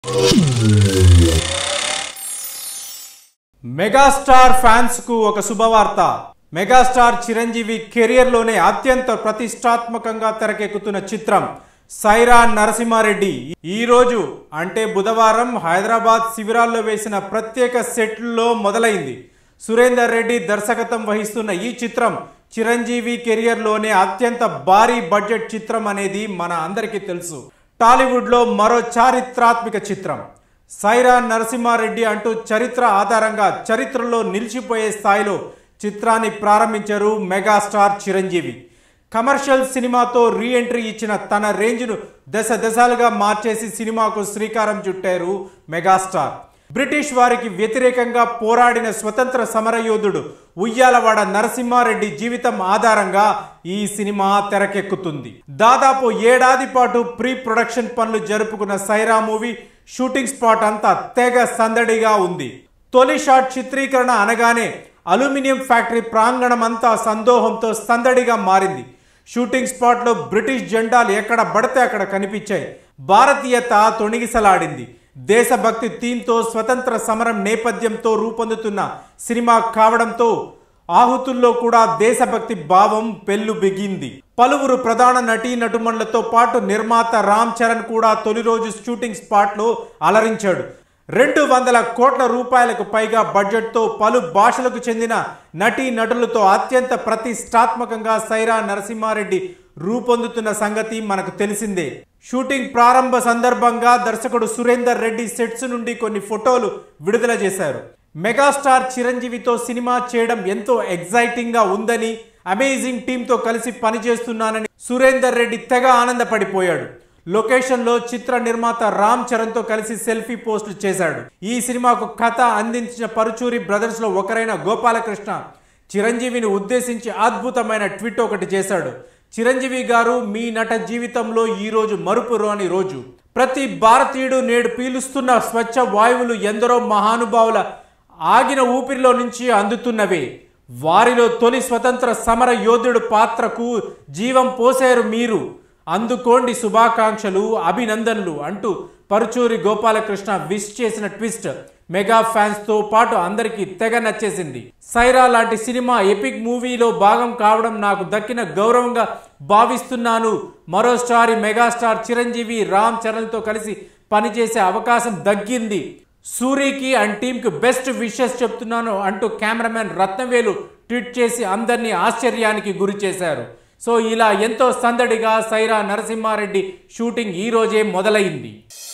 megastar fans కు ఒక శుభవార్త మెగాస్టార్ చిరంజీవి కెరియర్ లోనే అత్యంత ప్రతిష్టాత్మకంగా తెరకెక్కుతున్న చిత్రం సైరా నరసింహారెడ్డి ఈ రోజు అంటే బుధవారం హైదరాబాద్ శిబిరాల్లో వేసిన ప్రత్యేక సెట్లో మొదలైంది సురేందర్ రెడ్డి దర్శకత్వం వహిస్తున్న ఈ చిత్రం చిరంజీవి కెరియర్ లోనే అత్యంత భారీ బడ్జెట్ చిత్రం అనేది మన అందరికీ తెలుసు టాలీవుడ్ లో మరో చారిత్రాత్మక చిత్రం సైరా నరసింహారెడ్డి అంటూ చరిత్ర ఆధారంగా చరిత్రలో నిలిచిపోయే స్థాయిలో చిత్రాన్ని ప్రారంభించారు మెగాస్టార్ చిరంజీవి కమర్షియల్ సినిమాతో రీ ఎంట్రీ ఇచ్చిన తన రేంజ్ను దశ దశలుగా మార్చేసి సినిమాకు శ్రీకారం చుట్టారు మెగాస్టార్ బ్రిటిష్ వారికి వ్యతిరేకంగా పోరాడిన స్వతంత్ర సమరయోధుడు ఉయ్యాలవాడ నరసింహారెడ్డి జీవితం ఆధారంగా ఈ సినిమా తెరకెక్కుతుంది దాదాపు ఏడాది పాటు ప్రీ ప్రొడక్షన్ పనులు జరుపుకున్న సైరా మూవీ షూటింగ్ స్పాట్ అంతా తెగ సందడిగా ఉంది తొలి షాట్ చిత్రీకరణ అనగానే అల్యూమినియం ఫ్యాక్టరీ ప్రాంగణం అంతా సందోహంతో సందడిగా మారింది షూటింగ్ స్పాట్లో బ్రిటిష్ జెండాలు ఎక్కడ పడితే అక్కడ కనిపించాయి భారతీయత తొణిగిసలాడింది దేశభక్తి థీమ్తో స్వతంత్ర సమరం నేపథ్యంతో రూపొందుతున్న సినిమా కావడంతో ఆహుతుల్లో కూడా దేశభక్తి భావం పెళ్లు బిగింది పలువురు ప్రధాన నటీ నటుమణులతో పాటు నిర్మాత రామ్ చరణ్ కూడా తొలి రోజు షూటింగ్ స్పాట్లో అలరించాడు రెండు వందల కోట్ల రూపాయలకు పైగా బడ్జెట్తో పలు భాషలకు చెందిన నటీ నటులతో అత్యంత ప్రతిష్టాత్మకంగా సైరా నరసింహారెడ్డి రూపొందుతున్న సంగతి మనకు తెలిసిందే షూటింగ్ ప్రారంభ సందర్భంగా దర్శకుడు సురేందర్ రెడ్డి సెట్స్ నుండి కొన్ని ఫోటోలు విడుదల చేశారు మెగాస్టార్ చిరంజీవితో సినిమా చేయడం ఎంతో ఎగ్జైటింగ్ గా ఉందని అమేజింగ్ టీంతో కలిసి పనిచేస్తున్నానని సురేందర్ రెడ్డి తెగ ఆనందపడిపోయాడు లొకేషన్లో చిత్ర నిర్మాత రామ్ చరణ్తో కలిసి సెల్ఫీ పోస్టులు చేశాడు ఈ సినిమాకు కథ అందించిన పరుచూరి బ్రదర్స్లో ఒకరైన గోపాలకృష్ణ చిరంజీవిని ఉద్దేశించి అద్భుతమైన ట్వీట్ ఒకటి చేశాడు చిరంజీవి గారు మీ నట జీవితంలో ఈ రోజు మరుపురాని రోజు ప్రతి భారతీయుడు నేడు పీలుస్తున్న స్వచ్ఛ వాయువులు ఎందరో మహానుభావుల ఆగిన ఊపిరిలో నుంచి అందుతున్నవే వారిలో తొలి స్వతంత్ర సమర యోధుడు పాత్రకు జీవం పోసారు మీరు అందుకోండి శుభాకాంక్షలు అభినందనలు అంటూ పరుచూరి గోపాలకృష్ణ విష్ చేసిన ట్విస్ట్ మెగా ఫ్యాన్స్ తో పాటు అందరికీ తెగ నచ్చేసింది సైరా లాంటి సినిమా ఎపిక్ మూవీలో భాగం కావడం నాకు దక్కిన గౌరవంగా భావిస్తున్నాను మరో స్టార్ మెగాస్టార్ చిరంజీవి రామ్ చరణ్తో కలిసి పనిచేసే అవకాశం దక్కింది సూరికి అండ్ టీంకి బెస్ట్ విషెస్ చెప్తున్నాను అంటూ కెమెరామెన్ రత్నవేలు ట్వీట్ చేసి అందరినీ ఆశ్చర్యానికి గురి చేశారు సో ఇలా ఎంతో సందడిగా సైరా నరసింహారెడ్డి షూటింగ్ ఈ రోజే మొదలైంది